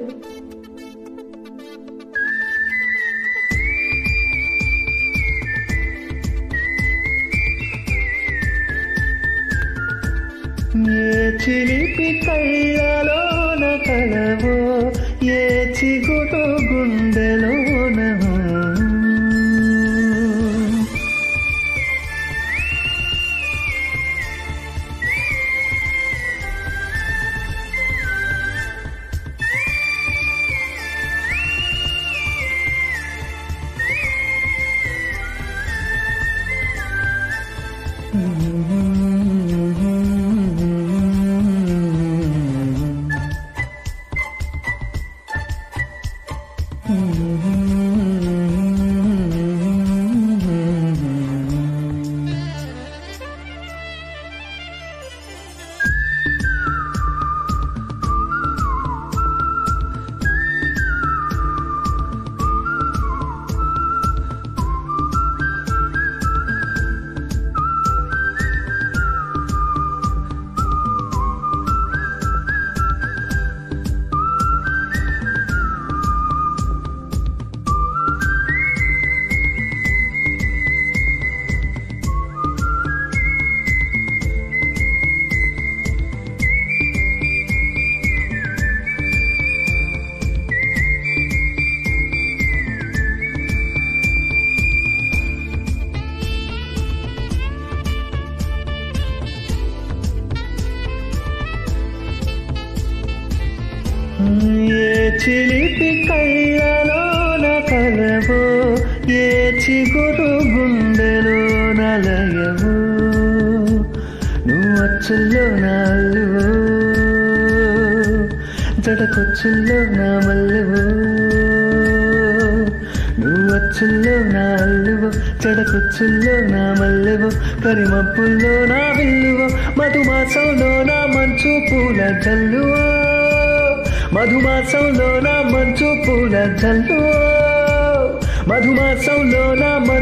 ఏ చిలిపి కళ్ళలోన కలవో ఏ చిగురు గుండెలోన ఏ చిలిపి కళ్ళలోన కలవో ఏ చిగురు గుండెలో నలయవో నువ్వు అచ్చుల్లో నాలువో జడకొచ్చుల్లో నా మల్లెవో నువ్వు అచ్చుల్లో నా అల్లువో జడకొచ్చుల్లో నా మల్లెవో కరిమప్పుల్లో నా విల్లువో మధుమాసంలో నా మంచు పూల జల్లువో మధుమాసంలో నా మంచు పూల జల్లువో మధుమాసంలో నా మంచు